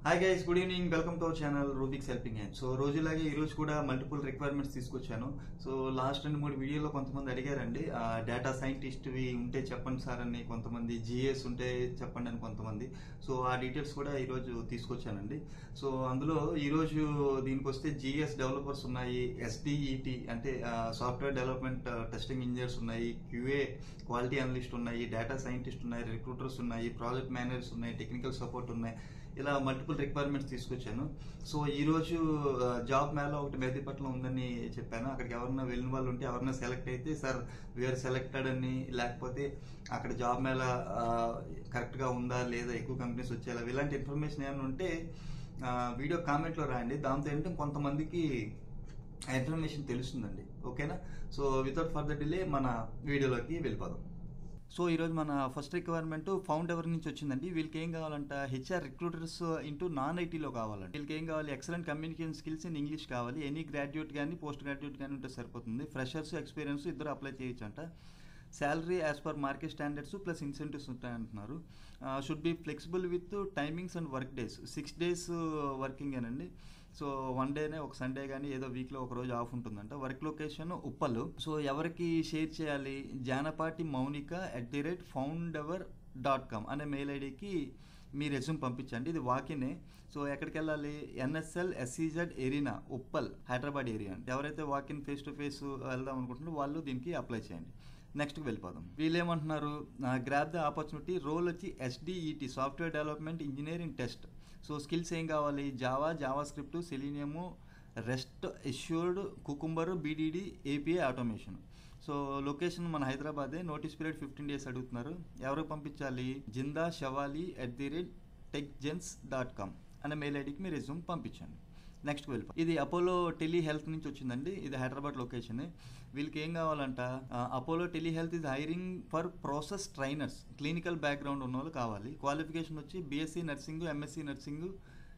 Hi guys good evening welcome to our channel Rubik's helping hand so రోజులాగే ఈ రోజు కూడా మల్టిపుల్ రిక్వైర్మెంట్స్ తీసుకొచ్చాను సో లాస్ట్ రెండు మూడు వీడియోలో కొంతమంది అడిగారండి డేటా సైంటిస్ట్వి ఉంటే చెప్పండి సార్ అని కొంతమంది జిఎస్ ఉంటే చెప్పండి అని కొంతమంది సో ఆ డీటెయిల్స్ కూడా ఈరోజు తీసుకొచ్చానండి సో అందులో ఈరోజు దీనికి వస్తే జిఎస్ డెవలపర్స్ ఉన్నాయి ఎస్డిఈటి అంటే సాఫ్ట్వేర్ డెవలప్మెంట్ టెస్టింగ్ ఇంజనీర్స్ ఉన్నాయి క్యూఏ క్వాలిటీ అనలిస్ట్ ఉన్నాయి డేటా సైంటిస్ట్ ఉన్నాయి రిక్రూటర్స్ ఉన్నాయి ప్రాజెక్ట్ మేనేజర్స్ ఉన్నాయి టెక్నికల్ సపోర్ట్ ఉన్నాయి ఇలా మల్టిపుల్ రిక్వైర్మెంట్స్ తీసుకొచ్చాను సో ఈ రోజు జాబ్ మేళ ఒకటి మెహదీపట్నం ఉందని చెప్పాను అక్కడికి ఎవరన్నా వెళ్ళిన వాళ్ళు ఉంటే ఎవరన్నా సెలెక్ట్ అయితే సార్ వీఆర్ సెలెక్టెడ్ అని లేకపోతే అక్కడ జాబ్ మేళ కరెక్ట్ గా ఉందా లేదా ఎక్కువ కంపెనీస్ వచ్చేలా ఇలాంటి ఇన్ఫర్మేషన్ ఏమైనా ఉంటే ఆ, వీడియో కామెంట్లో రాయండి దాంతో ఏంటంటే కొంతమందికి ఆ ఇన్ఫర్మేషన్ తెలుస్తుందండి ఓకేనా సో వితౌట్ ఫర్దర్ డిలే మన వీడియోలోకి వెళ్ళిపోదాం సో ఈరోజు మన ఫస్ట్ రిక్వైర్మెంట్ ఫౌండ్ ఎవరి నుంచి వచ్చిందండి వీళ్ళకి ఏం కావాలంట హెచ్ఆర్ రిక్రూటర్స్ ఇంటూ నాన్ ఐటీలో కావాలండి వీళ్ళకి ఏం కావాలి excellent communication skills in English కావాలి ఎనీ గ్రాడ్యుయేట్ కానీ పోస్ట్ గ్రాడ్యుయేట్ కానీ ఉంటే సరిపోతుంది ఫ్రెషర్స్ ఎక్స్పీరియన్స్ ఇద్దరు అప్లై చేయొచ్చు అంట salary as per market standards plus incentives ఉంటాయంటున్నారు should be flexible with timings and work days six days working ఏనండి సో వన్ డేనే ఒక సండే కానీ ఏదో వీక్లో ఒక రోజు ఆఫ్ ఉంటుందంట వర్క్ లొకేషన్ ఉప్పలు సో ఎవరికి షేర్ చేయాలి Janapati Mounika at the rate Foundever dot com అనే మెయిల్ ఐడికి మీ రెజ్యూమ్ పంపించండి ఇది వాకినే సో ఎక్కడికి వెళ్ళాలి NSL SEZ arena Uppal Hyderabad area అండి ఎవరైతే వాకిన్ ఫేస్ టు ఫేస్ వెళ్దాం అనుకుంటున్నారో వాళ్ళు దీనికి అప్లై చేయండి నెక్స్ట్కి వెళ్ళిపోదాం వీళ్ళు ఏమంటున్నారు గ్రాప్ ద ఆపర్చునిటీ రోల్ వచ్చి SDET software development engineering test so skills ఏం కావాలి Java JavaScript Selenium REST assured cucumber BDD API automation so location మన హైదరాబాదే నోటీస్ పీరియడ్ ఫిఫ్టీన్ డేస్ అడుగుతున్నారు ఎవరికి పంపించాలి Zinda Shavali at the rate tech gens dot com అనే mail ఐడికి మీ రెజ్యూమ్ పంపించండి నెక్స్ట్ వెళ్ళిపో ఇది అపోలో టెలి హెల్త్ నుంచి వచ్చిందండి ఇది హైదరాబాద్ లొకేషన్ వీళ్ళకి ఏం కావాలంట Apollo tele health is hiring for process trainers clinical background ఉన్న వాళ్ళు కావాలి క్వాలిఫికేషన్ వచ్చి BSc nursing MSc nursing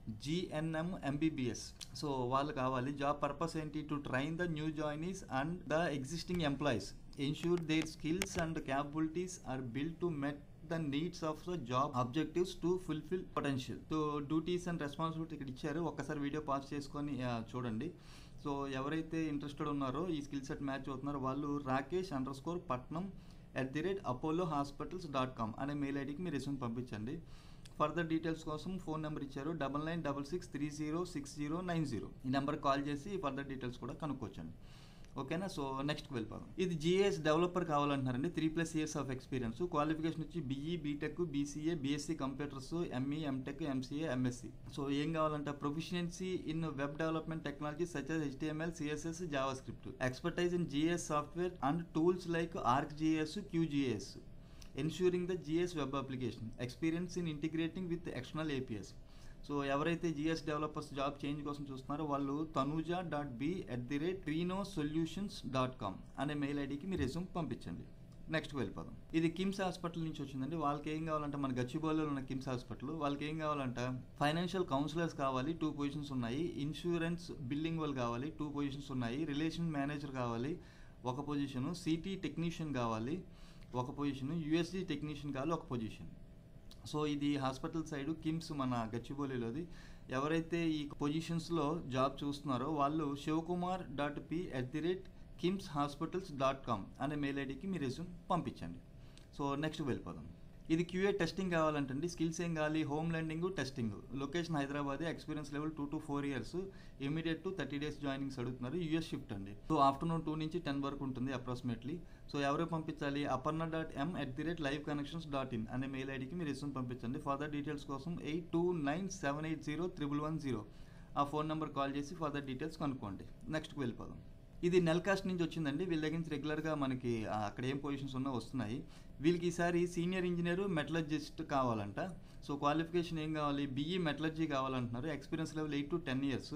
GNM MBBS so వాళ్ళు కావాలి జాబ్ పర్పస్ ఏంటి to train the new joinees and the existing employees ensure their skills and capabilities are build to met the needs of the job objectives to fulfil potential so duties and responsibility ఇక్కడ ఇచ్చారు ఒక్కసారి video pass చేసుకొని ఆ, చూడండి so ఎవరైతే interested ఉన్నారో ఈ skill set match అవుతున్నారో వాళ్ళు రాకేష్ అండర్ స్కోర్ పట్నం at the rate Apollo hospitals dot com అనే మెయిల్ ఐడికి మీరు రెస్యూమ్ పంపించండి ఫర్దర్ డీటెయిల్స్ కోసం ఫోన్ నెంబర్ ఇచ్చారు double nine double six three zero six zero nine zero ఈ నెంబర్ కాల్ చేసి ఫర్దర్ డీటెయిల్స్ కూడా కనుక్కోవచ్చండి ఓకేనా సో నెక్స్ట్కి వెళ్ళిపోదాం ఇది GS developer కావాలంటున్నారండి three plus years of experience qualification వచ్చి BE BTech BCA BSc computers ME MTech MCA MSc so ఏం కావాలంటే proficiency in web development technology such as HTML, CSS, JavaScript. Expertise in GS software and tools like ArcGIS, QGIS. Ensuring the GS web application. Experience in integrating with external APIs. So ఎవరైతే GS developers job change కోసం చూస్తున్నారో వాళ్ళు Tanuja dot B at the rate Treeno solutions dot com అనే mail ఐడికి మీ resume పంపించండి next వెళ్ళిపోదాం ఇది కిమ్స్ హాస్పిటల్ నుంచి వచ్చిందండి వాళ్ళకి ఏం కావాలంటే మన గచ్చిబౌలిలో ఉన్న కిమ్స్ హాస్పిటల్ వాళ్ళకి ఏం కావాలంట ఫైనాన్షియల్ కౌన్సిలర్స్ కావాలి టూ పొజిషన్స్ ఉన్నాయి ఇన్సూరెన్స్ బిల్లింగ్ వాళ్ళు కావాలి టూ పొజిషన్స్ ఉన్నాయి రిలేషన్ మేనేజర్ కావాలి ఒక పొజిషను సిటీ టెక్నీషియన్ కావాలి ఒక పొజిషన్ యూఎస్డి టెక్నీషియన్ కావాలి ఒక పొజిషన్ సో ఇది హాస్పిటల్ సైడ్ కిమ్స్ మన గచ్చిబౌలిలోది ఎవరైతే ఈ పొజిషన్స్లో జాబ్ చూస్తున్నారో వాళ్ళు Shivakumar dot P at the rate KIMS hospitals dot com అనే మెయిల్ ఐడికి మీ రెజ్యూమ్ పంపించండి సో నెక్స్ట్ వెళ్ళిపోదాం ఇది క్యూఏ టెస్టింగ్ కావాలంటండి స్కిల్స్ ఏం కావాలి home lending testing location Hyderabad experience level two to four years immediate to thirty days joinings అడుగుతున్నారు యూఎస్ షిఫ్ట్ అండి సో ఆఫ్టర్నూన్ టూ నుంచి టెన్ వరకు ఉంటుంది అప్రాక్సిమేట్లీ సో ఎవరు పంపించాలి Aparna dot M at the rate live connections dot in అనే mail ఐడికి మీరు రెస్యూమ్ పంపించండి ఫర్దర్ డీటెయిల్స్ కోసం eight two nine seven eight zero triple one zero ఆ ఫోన్ నెంబర్ కాల్ చేసి ఫర్దర్ డీటెయిల్స్ కనుక్కోండి నెక్స్ట్కి వెళ్ళిపోదాం ఇది నెల్కాస్ట్ నుంచి వచ్చిందండి వీళ్ళ దగ్గర నుంచి రెగ్యులర్గా మనకి ఆ, అక్కడ ఏం పొజిషన్స్ ఉన్నా వస్తున్నాయి వీళ్ళకి ఈసారి సీనియర్ ఇంజనీర్ మెటలర్జిస్ట్ కావాలంట సో క్వాలిఫికేషన్ ఏం కావాలి బీఈ మెటలర్జీ కావాలంటున్నారు experience level eight to ten years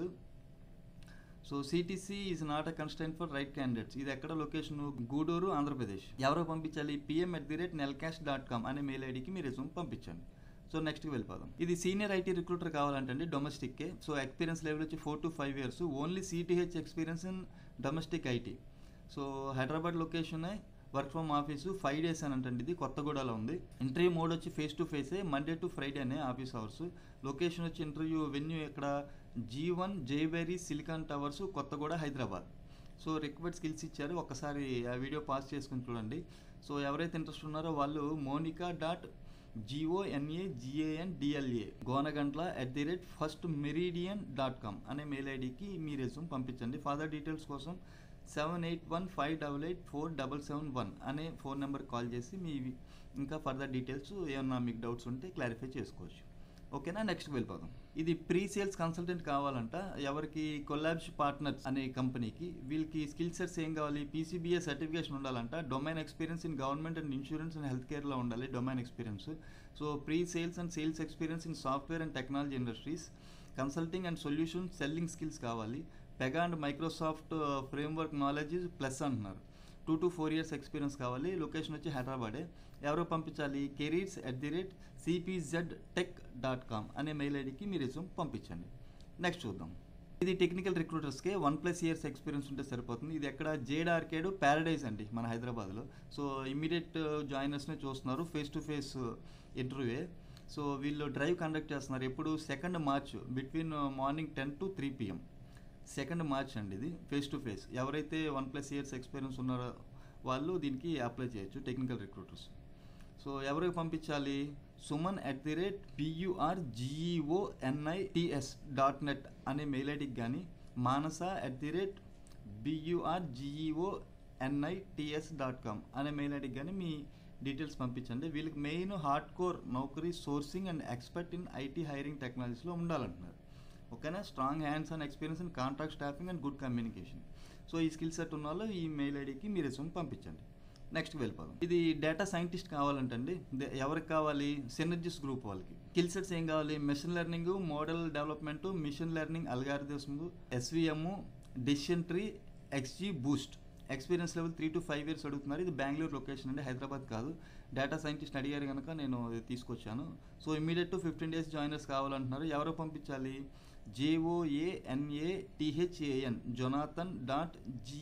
so CTC is not a constant for right candidates ఇది ఎక్కడ లొకేషన్ గూడూరు ఆంధ్రప్రదేశ్ ఎవరో పంపించాలి పిఎం ఎట్ ది రేట్ నెల్కాష్ డాట్ కామ్ అనే మెయిల్ ఐడికి మీ రెజ్యూమ్ పంపించండి సో నెక్స్ట్కి వెళ్ళిపోదాం ఇది సీనియర్ ఐటీ రిక్రూటర్ కావాలంటండి డొమెస్టిక్కే సో ఎక్స్పీరియన్స్ లెవెల్ వచ్చి four to five years only సిటీహెచ్ experience in domestic IT so Hyderabad location work from office five days అని అంటే ఇది కొత్తగూడలో ఉంది ఇంటర్వ్యూ మోడ్ వచ్చి ఫేస్ టు ఫేసే మండే టు ఫ్రైడేనే ఆఫీస్ అవర్స్ లొకేషన్ వచ్చి ఇంటర్వ్యూ వెన్యూ ఇక్కడ జీ వన్ జైబెరీ Silicon Towers Kothaguda Hyderabad so required skills ఇచ్చారు ఒక్కసారి ఆ వీడియో పాస్ చేసుకుని చూడండి సో ఎవరైతే ఇంట్రెస్ట్ ఉన్నారో వాళ్ళు Monica dot G O N A G A N D L A Gonagantla at the rate first meridian dot com అనే మెయిల్ ఐడికి మీ రెజ్యూమ్ పంపించండి ఫర్దర్ డీటెయిల్స్ కోసం seven eight one five double eight four double seven one అనే ఫోన్ నెంబర్ కాల్ చేసి మీ ఇంకా ఫర్దర్ డీటెయిల్స్ ఏమన్నా మీకు డౌట్స్ ఉంటే క్లారిఫై చేసుకోవచ్చు ఓకేనా నెక్స్ట్ వెళ్ళిపోదాం ఇది ప్రీ సేల్స్ కన్సల్టెంట్ కావాలంట ఎవరికి కొలాబ్స్ పార్ట్నర్స్ అనే కంపెనీకి వీళ్ళకి స్కిల్ సెట్స్ ఏం కావాలి పీసీబీఏ సర్టిఫికేషన్ ఉండాలంట domain experience in government and insurance and health కేర్లో ఉండాలి domain experience so pre sales and sales experience in software and technology industries consulting and solution selling skills కావాలి Pega and Microsoft framework knowledge plus అంటున్నారు two to four years experience కావాలి location వచ్చి హైదరాబాదే ఎవరో పంపించాలి careers at the rate C P Z tech dot com అనే mail ఐడికి మీ రెజ్యూమ్ పంపించండి నెక్స్ట్ చూద్దాం ఇది టెక్నికల్ రిక్రూటర్స్కే వన్ ప్లస్ ఇయర్స్ ఎక్స్పీరియన్స్ ఉంటే సరిపోతుంది ఇది ఎక్కడ జేడ్ ఆర్కేడ్ ప్యారడైజ్ అండి మన హైదరాబాద్లో సో ఇమీడియట్ జాయినర్స్నే చూస్తున్నారు face to face interview so వీళ్ళు డ్రైవ్ కండక్ట్ చేస్తున్నారు ఎప్పుడు second March between morning ten to three PM second March అండి ఇది ఫేస్ టు ఫేస్ ఎవరైతే వన్ ప్లస్ ఇయర్స్ ఎక్స్పీరియన్స్ ఉన్నారో వాళ్ళు దీనికి అప్లై చేయొచ్చు టెక్నికల్ రిక్రూటర్స్ సో ఎవరికి పంపించాలి Suman at the rate P U R G E O N I T S dot net అనే మెయిల్ ఐడికి కానీ Manasa at the rate B U R G E O N I T S dot com అనే మెయిల్ ఐడికి కానీ మీ డీటెయిల్స్ పంపించండి వీళ్ళకి main hard core Naukri sourcing and expert in IT hiring టెక్నాలజీలో ఉండాలంటున్నారు ఓకేనా strong hands and experience in contract staffing and good communication so ఈ స్కిల్ సెట్ ఉన్న వాళ్ళు ఈ మెయిల్ ఐడికి మీ రెజ్యూమ్ పంపించండి నెక్స్ట్ వెళ్ళిపోదాం ఇది డేటా సైంటిస్ట్ కావాలంటండి దే- ఎవరికి కావాలి సినర్జిస్ గ్రూప్ వాళ్ళకి స్కిల్ సెట్స్ ఏం కావాలి machine learning model development machine learning algorithms SVM decision tree XGBoost experience level three to five years అడుగుతున్నారు ఇది బెంగళూరు లొకేషన్ అండి హైదరాబాద్ కాదు డేటా సైంటిస్ట్ అడిగారు కనుక నేను ఇది తీసుకొచ్చాను so immediate to fifteen days joiners కావాలంటున్నారు ఎవరో పంపించాలి జేఓఏఎన్ఏ టిహెచ్ఏఎన్ Jonathan dot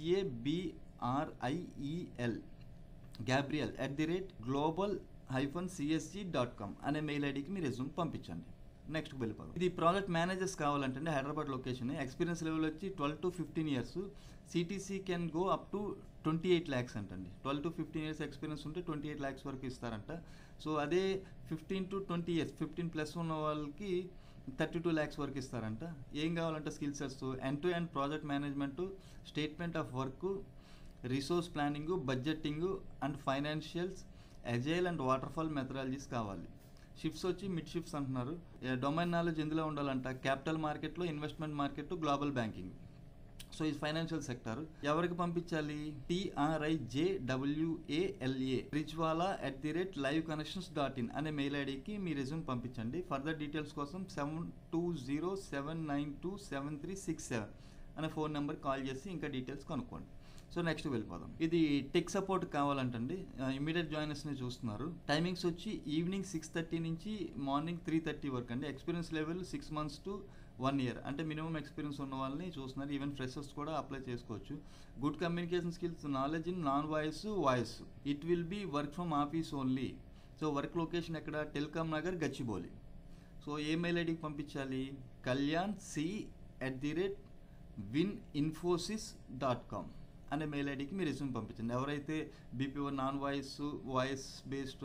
జిఏబిఆర్ఐఈఎల్ Gabriel at the rate global hyphen సిఎస్జీ dot com అనే మెయిల్ ఐడికి మీ రెజ్యూమ్ పంపించండి నెక్స్ట్ వెళ్ళిపోదాం ఇది ప్రాజెక్ట్ మేనేజర్స్ కావాలంటే హైదరాబాద్ లొకేషన్ ఎక్స్పీరియన్స్ లెవెల్ వచ్చి twelve to fifteen years CTC can go up to twenty eight lakhs అంటండి twelve to fifteen years experience ఉంటే ట్వంటీ ఎయిట్ ల్యాక్స్ వరకు ఇస్తారంట సో అదే fifteen to twenty years fifteen plus ఉన్న వాళ్ళకి థర్టీ టూ ల్యాక్స్ వరకు ఇస్తారంట ఏం కావాలంటే skill sets end to end project management statement of work resource planning budgeting and financials agile and waterfall methodologies కావాలి షిఫ్ట్స్ వచ్చి మిడ్ షిఫ్ట్స్ అంటున్నారు డొమైన్ నాలెడ్జ్ ఎందులో ఉండాలంట క్యాపిటల్ మార్కెట్లో investment market global banking so ఇది ఫైనాన్షియల్ సెక్టర్ ఎవరికి పంపించాలి T R I J W A L A Rijwala at the rate live connections dot in అనే మెయిల్ ఐడికి మీ రెజ్యూమ్ పంపించండి ఫర్దర్ డీటెయిల్స్ కోసం seven two zero seven nine two seven three six seven అనే ఫోన్ నెంబర్ కాల్ చేసి ఇంకా డీటెయిల్స్ కనుక్కోండి సో నెక్స్ట్ వెళ్ళిపోదాం ఇది టెక్ సపోర్ట్ కావాలంటండి ఇమీడియట్ జాయినర్స్ని చూస్తున్నారు టైమింగ్స్ వచ్చి ఈవినింగ్ సిక్స్ థర్టీ నుంచి మార్నింగ్ త్రీ థర్టీ వరకు అండి experience level six months to one year అంటే మినిమం ఎక్స్పీరియన్స్ ఉన్న వాళ్ళని చూస్తున్నారు ఈవెన్ ఫ్రెషర్స్ కూడా అప్లై చేసుకోవచ్చు good communication skills knowledge in non voice voice it will be work from office only so work location ఎక్కడ telecom Nagar Gachibowli so ఏ mail ఐడికి పంపించాలి Kalyan C at the rate win Infosys dot com అనే mail ఐడికి మీరు resume పంపించండి ఎవరైతే BPO non voice voice based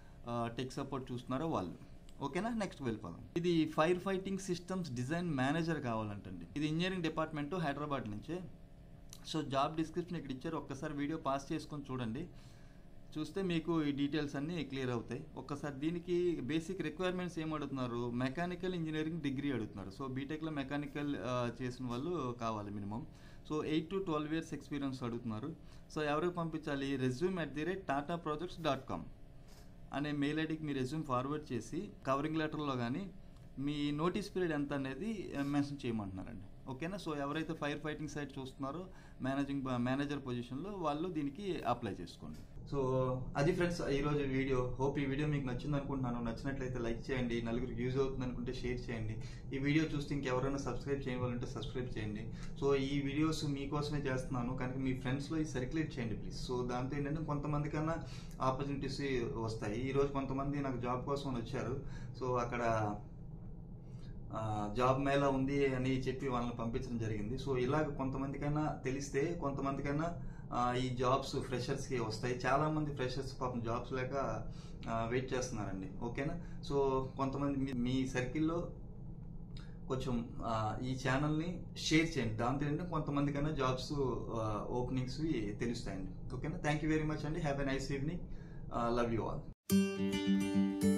tech support చూస్తున్నారో వాళ్ళు ఓకేనా నెక్స్ట్ వెళ్ళిపోదాం ఇది fire fighting systems design manager కావాలంటండి ఇది ఇంజనీరింగ్ డిపార్ట్మెంట్ హైదరాబాద్ నుంచే సో జాబ్ డిస్క్రిప్షన్ ఇక్కడ ఇచ్చారు ఒక్కసారి వీడియో పాస్ చేసుకొని చూడండి చూస్తే మీకు ఈ డీటెయిల్స్ అన్నీ క్లియర్ అవుతాయి ఒక్కసారి దీనికి బేసిక్ రిక్వైర్మెంట్స్ ఏం అడుగుతున్నారు మెకానికల్ ఇంజనీరింగ్ డిగ్రీ అడుగుతున్నారు సో బీటెక్లో మెకానికల్ చేసిన వాళ్ళు కావాలి minimum so eight to twelve years experience అడుగుతున్నారు సో ఎవరికి పంపించాలి resume at the rate Tata projects dot com అనే మెయిల్ ఐడికి మీ రెజ్యూమ్ ఫార్వర్డ్ చేసి కవరింగ్ లెటర్లో కానీ మీ నోటీస్ పీరియడ్ ఎంత అనేది మెన్షన్ చేయమంటున్నారండి ఓకేనా సో ఎవరైతే ఫైర్ ఫైటింగ్ సైట్ చూస్తున్నారో మేనేజింగ్ మేనేజర్ పొజిషన్లో వాళ్ళు దీనికి అప్లై చేసుకోండి సో అది ఫ్రెండ్స్ ఈరోజు వీడియో హోప్ ఈ వీడియో మీకు నచ్చింది అనుకుంటున్నాను నచ్చినట్లయితే లైక్ చేయండి నలుగురికి యూజ్ అవుతుంది అనుకుంటే షేర్ చేయండి ఈ వీడియో చూస్తే ఇంకెవరైనా సబ్స్క్రైబ్ చేయాలంటే సబ్స్క్రైబ్ చేయండి సో ఈ వీడియోస్ మీకోసమే చేస్తున్నాను కనుక మీ ఫ్రెండ్స్లో ఈ సర్క్యులేట్ చేయండి ప్లీజ్ సో దాంతో ఏంటంటే కొంతమంది కన్నా ఆపర్చునిటీస్ వస్తాయి ఈరోజు కొంతమంది నాకు జాబ్ కోసం అని వచ్చారు సో అక్కడ ఆ, జాబ్ మేళా ఉంది అని చెప్పి వాళ్ళని పంపించడం జరిగింది సో ఇలాగ కొంతమందికైనా తెలిస్తే కొంతమందికైనా ఆ, ఈ జాబ్స్ ఫ్రెషర్స్కి వస్తాయి చాలా మంది ఫ్రెషర్స్ పాపం జాబ్స్ లేక వెయిట్ చేస్తున్నారండి ఓకేనా సో కొంతమంది మీ- మీ సర్కిల్లో కొంచెం ఆ, ఈ ఛానల్ని షేర్ చేయండి దాంతో ఏంటంటే కొంతమందికైనా జాబ్స్ ఓపెనింగ్స్ తెలుస్తాయండి ఓకేనా థ్యాంక్ యూ వెరీ మచ్ అండి have a nice evening love you all